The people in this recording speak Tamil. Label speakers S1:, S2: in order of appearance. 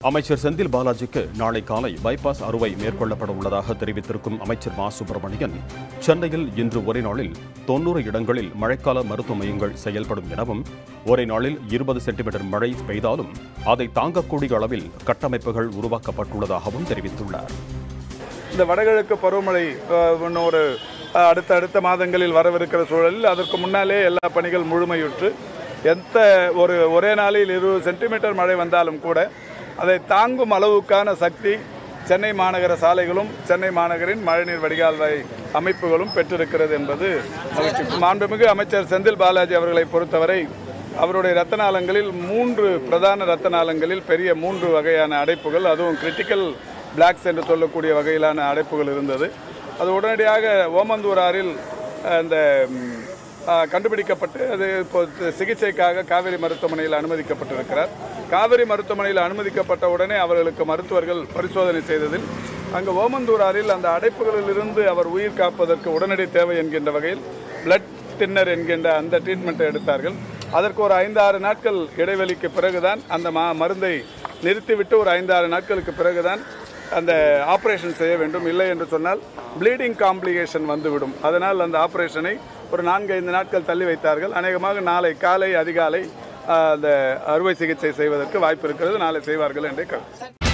S1: அமைச்சர் செந்தில் பாலாஜிக்கு நாளை காலை பைபாஸ் அறுவை மேற்கொள்ளப்பட உள்ளதாக தெரிவித்திருக்கும் அமைச்சர் மா சுப்பிரமணியன் சென்னையில் இன்று ஒரே நாளில் தொன்னூறு இடங்களில் மழைக்கால மருத்துவ மையங்கள் செயல்படும் எனவும் ஒரே நாளில் இருபது சென்டிமீட்டர் மழை பெய்தாலும் அதை தாங்கக்கூடிய அளவில் கட்டமைப்புகள் உருவாக்கப்பட்டுள்ளதாகவும் தெரிவித்துள்ளார்
S2: இந்த வடகிழக்கு பருவமழை அஹ், இன்னும் ஒரு அஹ், அடுத்த அடுத்த மாதங்களில் வரவிருக்கிற சூழலில் அதற்கு முன்னாலே எல்லா பணிகள் முழுமையுற்று எந்த ஒரு ஒரே நாளில் இருபது சென்டிமீட்டர் மழை வந்தாலும் கூட அதை தாங்கும் அளவுக்கான சக்தி சென்னை மாநகர சாலைகளும் சென்னை மாநகரின் மழைநீர் வடிகால் வாய் அமைப்புகளும் பெற்றிருக்கிறது என்பது மகிழ்ச்சி. மாண்புமிகு அமைச்சர் செந்தில் பாலாஜி அவர்களை பொறுத்தவரை அவருடைய ரத்தனாலங்களில் மூன்று பிரதான ரத்தனாலங்களில் பெரிய மூன்று வகையான அடைப்புகள் அதுவும் கிரிட்டிக்கல் பிளாக்ஸ் என்று சொல்லக்கூடிய வகையிலான அடைப்புகள் இருந்தது அது உடனடியாக ஓமந்தூராரில் அஹ், இந்த ம், அஹ், கண்டுபிடிக்கப்பட்டு அது இப்போ சிகிச்சைக்காக காவேரி மருத்துவமனையில் அனுமதிக்கப்பட்டிருக்கிறார் காவேரி மருத்துவமனையில் அனுமதிக்கப்பட்ட உடனே அவர்களுக்கு மருத்துவர்கள் பரிசோதனை செய்ததில் அங்கு ஓமந்தூராரில் அந்த அடைப்புகளிலிருந்து அவர் உயிர் காப்பதற்கு உடனடி தேவை என்கின்ற வகையில் பிளட் டின்னர் என்கின்ற அந்த ட்ரீட்மெண்ட்டை எடுத்தார்கள் அதற்கு ஒரு ஐந்தாறு நாட்கள் இடைவெளிக்கு பிறகுதான் அந்த மா மருந்தை நிறுத்திவிட்டு ஒரு ஐந்தாறு நாட்களுக்கு பிறகுதான் அந்த ஆப்ரேஷன் செய்ய வேண்டும் இல்லை என்று சொன்னால் ப்ளீடிங் காம்ப்ளிகேஷன் வந்துவிடும் அதனால் அந்த ஆப்ரேஷனை ஒரு நான்கு ஐந்து நாட்கள் தள்ளி வைத்தார்கள் அநேகமாக நாளை காலை அதிகாலை ஆஹ், அந்த அறுவை சிகிச்சை செய்வதற்கு வாய்ப்பு இருக்கிறது நாளை செய்வார்கள் என்றே கருத்து